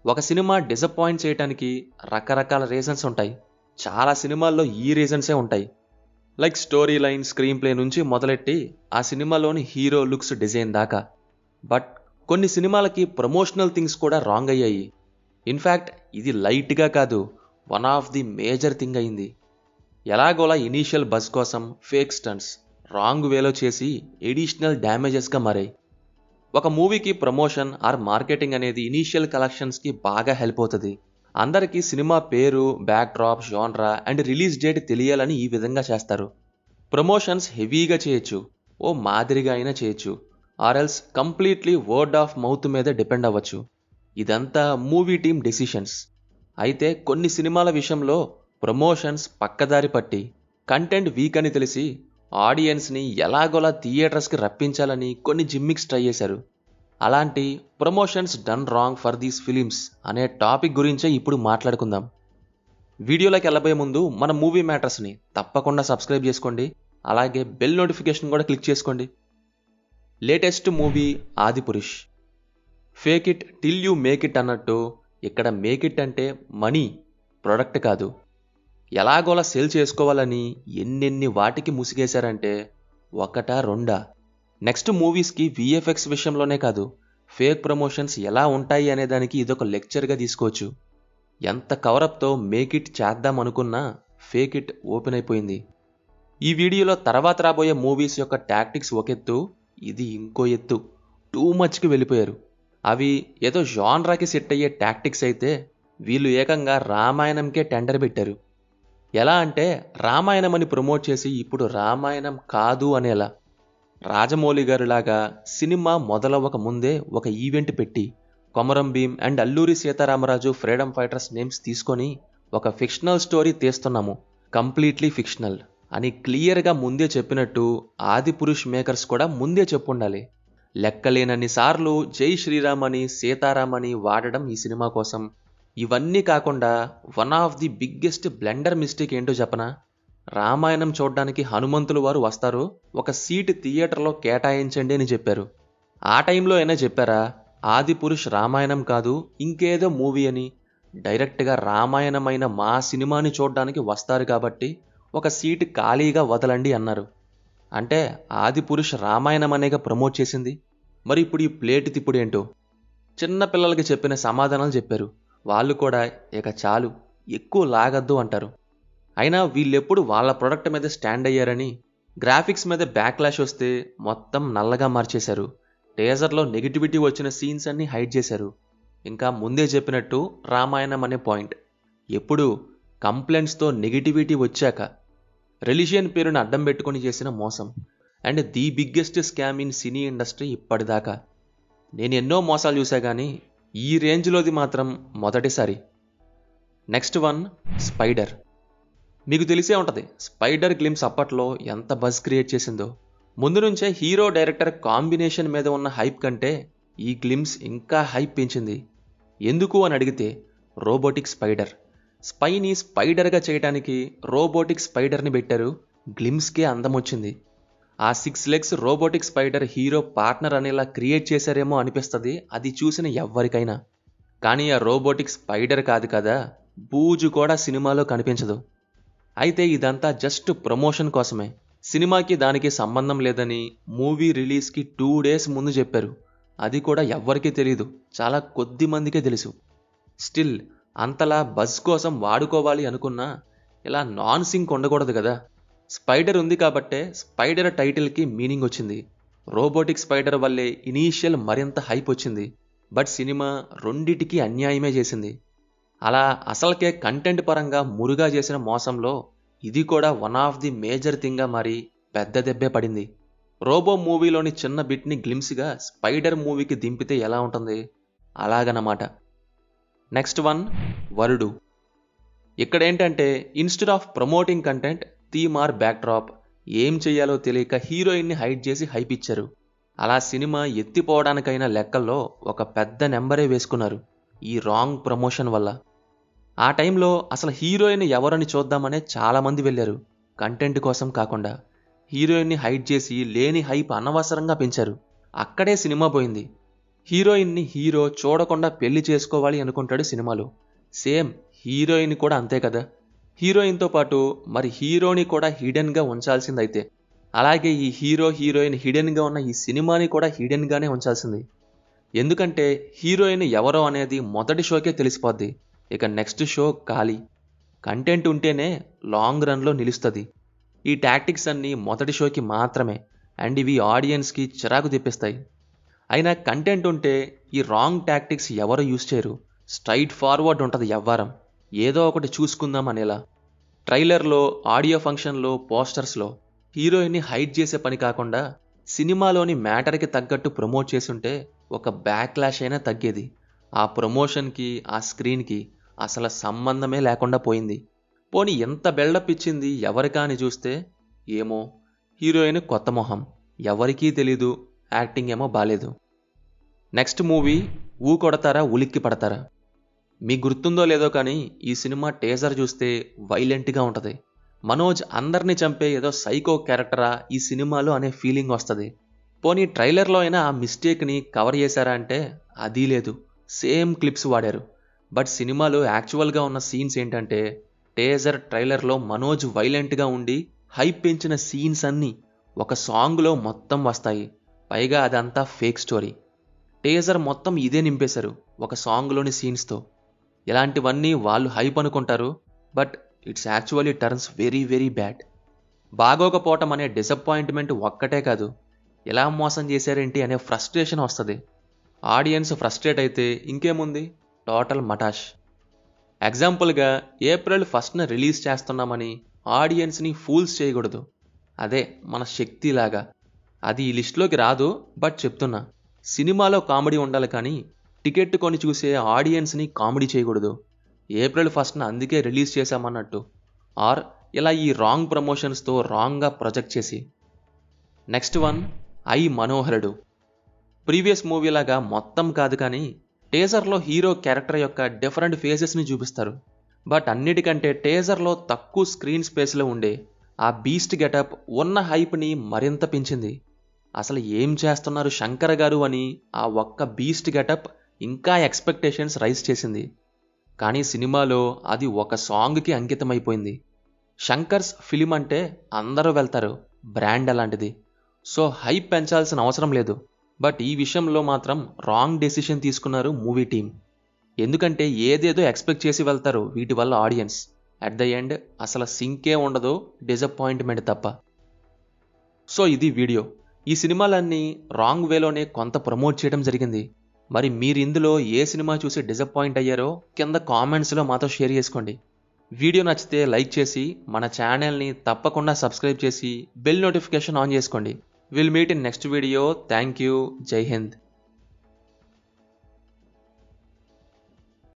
ఒక cinema disappoint చేయడానికి రకరకాల రీజన్స్ ఉంటాయి చాలా సినిమాల్లో ఈ రీజన్సే ఉంటాయి like story line screen play నుంచి మొదలెట్టి ఆ సినిమాలోని హీరో లుక్స్ డిజైన్ దాకా బట్ కొన్ని సినిమాలకి ప్రమోషనల్ థింగ్స్ కూడా రాంగ్ అయ్యాయి ఇన్ఫ్యాక్ట్ ఇది లైట్గా కాదు one of the major thing అయింది ఎలాగోలా ఇనీషియల్ బజ్ కోసం ఫేక్ స్టంట్స్ రాంగ్ వేలో చేసి ఎడిషనల్ డ్యామేజెస్గా మారాయి ఒక మూవీకి ప్రమోషన్ ఆర్ మార్కెటింగ్ అనేది ఇనీషియల్ కలెక్షన్స్కి బాగా హెల్ప్ అవుతుంది అందరికీ సినిమా పేరు backdrop genre and release date తెలియాలని ఈ విధంగా చేస్తారు ప్రమోషన్స్ హెవీగా చేయొచ్చు ఓ మాదిరిగా అయినా చేయొచ్చు ఆర్ఎల్స్ కంప్లీట్లీ వర్డ్ ఆఫ్ మౌత్ మీద డిపెండ్ అవ్వచ్చు ఇదంతా మూవీ టీమ్ డెసిషన్స్ అయితే కొన్ని సినిమాల విషయంలో ప్రమోషన్స్ పక్కదారి పట్టి కంటెంట్ వీక్ అని తెలిసి ఆడియన్స్ని ఎలాగోలా థియేటర్స్కి రప్పించాలని కొన్ని జిమ్మిక్స్ ట్రై చేశారు అలాంటి promotions done wrong for these films అనే టాపిక్ గురించే ఇప్పుడు మాట్లాడుకుందాం వీడియోలోకి వెళ్ళబోయే ముందు మన మూవీ మ్యాటర్స్ని తప్పకుండా సబ్స్క్రైబ్ చేసుకోండి అలాగే బెల్ నోటిఫికేషన్ కూడా క్లిక్ చేసుకోండి latest movie Adipurush fake it till you make it అన్నట్టు ఇక్కడ మేక్ ఇట్ అంటే మనీ ప్రొడక్ట్ కాదు ఎలాగోలా సేల్ చేసుకోవాలని ఎన్నెన్ని వాటికి ముసిగేశారంటే ఒకటా రెండా నెక్స్ట్ మూవీస్కి విఎఫ్ఎక్స్ విషయంలోనే కాదు ఫేక్ ప్రమోషన్స్ ఎలా ఉంటాయి అనే దానికి ఇదొక లెక్చర్గా తీసుకోవచ్చు ఎంత కవరప్తో మేక్ ఇట్ చేద్దాం అనుకున్నా ఫేక్ ఇట్ ఓపెన్ అయిపోయింది ఈ వీడియోలో తర్వాత రాబోయే మూవీస్ యొక్క టాక్టిక్స్ ఒక ఎత్తు ఇది ఇంకో ఎత్తు టూ మచ్కి వెళ్ళిపోయారు అవి ఏదో జాన్రాకి సెట్ అయ్యే టాక్టిక్స్ అయితే వీళ్ళు ఏకంగా రామాయణంకే టెండర్ పెట్టారు ఎలా అంటే రామాయణం అని ప్రమోట్ చేసి ఇప్పుడు రామాయణం కాదు అనేలా రాజమౌళి గారిలాగా సినిమా మొదలవ్వక ముందే ఒక ఈవెంట్ పెట్టి Komaram Bheem and Alluri Sitaramaraju freedom fighters names తీసుకొని ఒక ఫిక్షనల్ స్టోరీ తీస్తున్నాము కంప్లీట్లీ ఫిక్షనల్ అని క్లియర్గా ముందే చెప్పినట్టు ఆది పురుష్ మేకర్స్ కూడా ముందే చెప్పుండాలి లెక్కలేనన్ని సార్లు జై శ్రీరామ్ అని సీతారాం అని వాడడం ఈ సినిమా కోసం ఇవన్నీ కాకుండా one of the biggest blunder mistake ఏంటో చెప్పనా రామాయణం చూడడానికి హనుమంతులు వారు వస్తారు ఒక సీట్ థియేటర్లో కేటాయించండి అని చెప్పారు ఆ టైంలో అయినా చెప్పారా ఆది పురుష్ రామాయణం కాదు ఇంకేదో మూవీ అని డైరెక్ట్గా రామాయణమైన మా సినిమాని చూడడానికి వస్తారు కాబట్టి ఒక సీట్ ఖాళీగా వదలండి అన్నారు అంటే ఆది పురుష్ రామాయణం అనేగా ప్రమోట్ చేసింది మరి ఇప్పుడు ఈ ప్లేట్ తిప్పుడు ఏంటో చిన్న పిల్లలకి చెప్పిన సమాధానాలు చెప్పారు వాళ్ళు కూడా ఇక చాలు ఎక్కువ లాగద్దు అంటారు అయినా వీళ్ళెప్పుడు వాళ్ళ ప్రొడక్ట్ మీద స్టాండ్ అయ్యారని గ్రాఫిక్స్ మీద బ్యాక్లాష్ వస్తే మొత్తం నల్లగా మార్చేశారు టేజర్లో నెగిటివిటీ వచ్చిన సీన్స్ అన్ని హైడ్ చేశారు ఇంకా ముందే చెప్పినట్టు రామాయణం అనే పాయింట్ ఎప్పుడు కంప్లైంట్స్తో నెగిటివిటీ వచ్చాక రిలీజియన్ పేరును అడ్డం పెట్టుకొని చేసిన మోసం and the biggest scam in cine industry ఇప్పటిదాకా నేను ఎన్నో మోసాలు చూసా కానీ ఈ రేంజ్లోది మాత్రం మొదటిసారి నెక్స్ట్ వన్ స్పైడర్ మీకు తెలిసే ఉంటుంది స్పైడర్ గ్లిమ్స్ అప్పట్లో ఎంత బజ్ క్రియేట్ చేసిందో ముందు నుంచే హీరో డైరెక్టర్ కాంబినేషన్ మీద ఉన్న హైప్ కంటే ఈ గ్లిమ్స్ ఇంకా హైప్ పెంచింది ఎందుకు అని అడిగితే రోబోటిక్ స్పైడర్ స్పైని స్పైడర్గా చేయడానికి రోబోటిక్ స్పైడర్ని పెట్టారు గ్లిమ్స్కే అందం వచ్చింది ఆ six legs robotic spider hero partner అనేలా క్రియేట్ చేశారేమో అనిపిస్తుంది అది చూసిన ఎవ్వరికైనా కానీ ఆ రోబోటిక్ స్పైడర్ కాదు కదా బూజు కూడా సినిమాలో కనిపించదు అయితే ఇదంతా జస్ట్ ప్రమోషన్ కోసమే సినిమాకి దానికి సంబంధం లేదని మూవీ రిలీజ్కి టూ డేస్ ముందు చెప్పారు అది కూడా ఎవ్వరికీ తెలియదు చాలా కొద్ది మందికే తెలుసు స్టిల్ అంతలా బజ్ కోసం వాడుకోవాలి అనుకున్నా ఇలా నాన్ సింక్ ఉండకూడదు కదా స్పైడర్ ఉంది కాబట్టే స్పైడర్ టైటిల్కి మీనింగ్ వచ్చింది రోబోటిక్ స్పైడర్ వల్లే ఇనీషియల్ మరింత హైప్ వచ్చింది బట్ సినిమా రెండిటికి అన్యాయమే చేసింది అలా అసలుకే కంటెంట్ పరంగా మురుగా చేసిన మోసంలో ఇది కూడా వన్ ఆఫ్ ది మేజర్ థింగ్గా మారి పెద్ద దెబ్బే పడింది రోబో మూవీలోని చిన్న బిట్ని గ్లిమ్స్గా స్పైడర్ మూవీకి దింపితే ఎలా ఉంటుంది అలాగనమాట నెక్స్ట్ వన్ వరుడు ఇక్కడ ఏంటంటే instead of promoting content theme or backdrop ఏం చేయాలో తెలియక హీరోయిన్ని హైడ్ చేసి హైప్ ఇచ్చారు అలా సినిమా ఎత్తిపోవడానికైన లెక్కల్లో ఒక పెద్ద నెంబరే వేసుకున్నారు ఈ రాంగ్ ప్రమోషన్ వల్ల ఆ టైంలో అసలు హీరోయిన్ ఎవరని చూద్దామనే చాలామంది వెళ్ళారు కంటెంట్ కోసం కాకుండా హీరోయిన్ని హైడ్ చేసి లేని హైప్ అనవసరంగా పెంచారు అక్కడే సినిమా పోయింది హీరోయిన్ని హీరో చూడకుండా పెళ్లి చేసుకోవాలి అనుకుంటాడు సినిమాలో సేమ్ హీరోయిన్ కూడా అంతే కదా హీరోయిన్తో పాటు మరి హీరోని కూడా హిడెన్గా ఉంచాల్సిందైతే అలాగే ఈ హీరో హీరోయిన్ హిడెన్గా ఉన్న ఈ సినిమాని కూడా హిడెన్గానే ఉంచాల్సింది ఎందుకంటే హీరోయిన్ ఎవరో అనేది మొదటి షోకే తెలిసిపోద్ది ఇక నెక్స్ట్ షో ఖాళీ కంటెంట్ ఉంటేనే లాంగ్ రన్లో నిలుస్తుంది ఈ టాక్టిక్స్ అన్నీ మొదటి షోకి మాత్రమే అండ్ ఇవి ఆడియన్స్కి చిరాకు తెప్పిస్తాయి అయినా కంటెంట్ ఉంటే ఈ రాంగ్ టాక్టిక్స్ ఎవరు యూజ్ చేయరు స్ట్రైట్ ఫార్వర్డ్ ఉంటుంది ఎవ్వారం ఏదో ఒకటి చూసుకుందాం అనేలా ట్రైలర్లో ఆడియో ఫంక్షన్లో పోస్టర్స్లో హీరోయిన్ని హైడ్ చేసే పని కాకుండా సినిమాలోని మ్యాటర్కి తగ్గట్టు ప్రమోట్ చేసుంటే ఒక బ్యాక్లాష్ అయినా తగ్గేది ఆ ప్రమోషన్కి ఆ స్క్రీన్కి అసలు సంబంధమే లేకుండా పోయింది పోనీ ఎంత బిల్డప్ ఇచ్చింది ఎవరికా అని చూస్తే ఏమో హీరోయిన్ కొత్త మొహం ఎవరికీ తెలీదు యాక్టింగ్ ఏమో బాలేదు నెక్స్ట్ మూవీ ఊ కొడతారా ఉలిక్కి పడతారా మీకు గుర్తుందో లేదో కానీ ఈ సినిమా టేజర్ చూస్తే వైలెంట్గా ఉంటుంది మనోజ్ అందరినీ చంపే ఏదో సైకో క్యారెక్టరా ఈ సినిమాలో అనే ఫీలింగ్ వస్తుంది పోనీ ట్రైలర్లో అయినా ఆ మిస్టేక్ని కవర్ చేశారా అంటే అది లేదు సేమ్ క్లిప్స్ వాడారు బట్ సినిమాలో యాక్చువల్గా ఉన్న సీన్స్ ఏంటంటే టేజర్ ట్రైలర్లో మనోజ్ వైలెంట్గా ఉండి హైప్ పెంచిన సీన్స్ అన్నీ ఒక సాంగ్లో మొత్తం వస్తాయి పైగా అదంతా ఫేక్ స్టోరీ టేజర్ మొత్తం ఇదే నింపేశారు ఒక సాంగ్లోని సీన్స్తో ఇలాంటివన్నీ వాళ్ళు హైప్ అనుకుంటారు but it's actually turns very very bad బాగోకపోవటం అనే డిసప్పాయింట్మెంట్ ఒక్కటే కాదు ఎలా మోసం చేశారేంటి అనే ఫ్రస్ట్రేషన్ వస్తుంది ఆడియన్స్ ఫ్రస్ట్రేట్ అయితే ఇంకేముంది టోటల్ మటాష్ ఎగ్జాంపుల్గా ఏప్రిల్ ఫస్ట్న రిలీజ్ చేస్తున్నామని ఆడియన్స్ని ఫూల్స్ చేయకూడదు అదే మన శక్తిలాగా అది ఈ లిస్టులోకి రాదు బట్ చెప్తున్నా సినిమాలో కామెడీ ఉండాలి కానీ టికెట్ కొని చూసే ఆడియన్స్ని కామెడీ చేయకూడదు ఏప్రిల్ ఫస్ట్న అందుకే రిలీజ్ చేశామన్నట్టు ఆర్ ఇలా ఈ రాంగ్ ప్రమోషన్స్తో రాంగ్గా ప్రొజెక్ట్ చేసి next one I Manoharudu previous మూవీలాగా మొత్తం కాదు కానీ టేజర్లో హీరో క్యారెక్టర్ యొక్క డిఫరెంట్ ఫేసెస్ని చూపిస్తారు బట్ అన్నిటికంటే టేజర్లో తక్కువ స్క్రీన్ స్పేస్లో ఉండే ఆ బీస్ట్ గెటప్ ఉన్న హైప్ని మరింత పెంచింది అసలు ఏం చేస్తున్నారు శంకర్ గారు అని ఆ ఒక్క బీస్ట్ గెటప్ ఇంకా ఎక్స్పెక్టేషన్స్ రైజ్ చేసింది కానీ సినిమాలో అది ఒక సాంగ్కి అంకితమైపోయింది శంకర్స్ ఫిలిం అంటే అందరూ వెళ్తారు బ్రాండ్ అలాంటిది సో హైప్ పెంచాల్సిన అవసరం లేదు బట్ ఈ విషయంలో మాత్రం రాంగ్ డెసిషన్ తీసుకున్నారు మూవీ టీం ఎందుకంటే ఏదేదో ఎక్స్పెక్ట్ చేసి వెళ్తారు వీటి వల్ల ఆడియన్స్ అట్ ద ఎండ్ అసలు సింకే ఉండదు డిసప్పాయింట్మెంట్ తప్ప సో ఇది వీడియో ఈ సినిమాలన్నీ రాంగ్ వేలోనే కొంత ప్రమోట్ చేయడం జరిగింది మరి మీరు ఇందులో ఏ సినిమా చూసి డిసప్పాయింట్ అయ్యారో కింద కామెంట్స్లో మాతో షేర్ చేసుకోండి వీడియో నచ్చితే లైక్ చేసి మన ఛానల్ని తప్పకుండా సబ్స్క్రైబ్ చేసి బెల్ నోటిఫికేషన్ ఆన్ చేసుకోండి will meet in next video thank you Jai Hind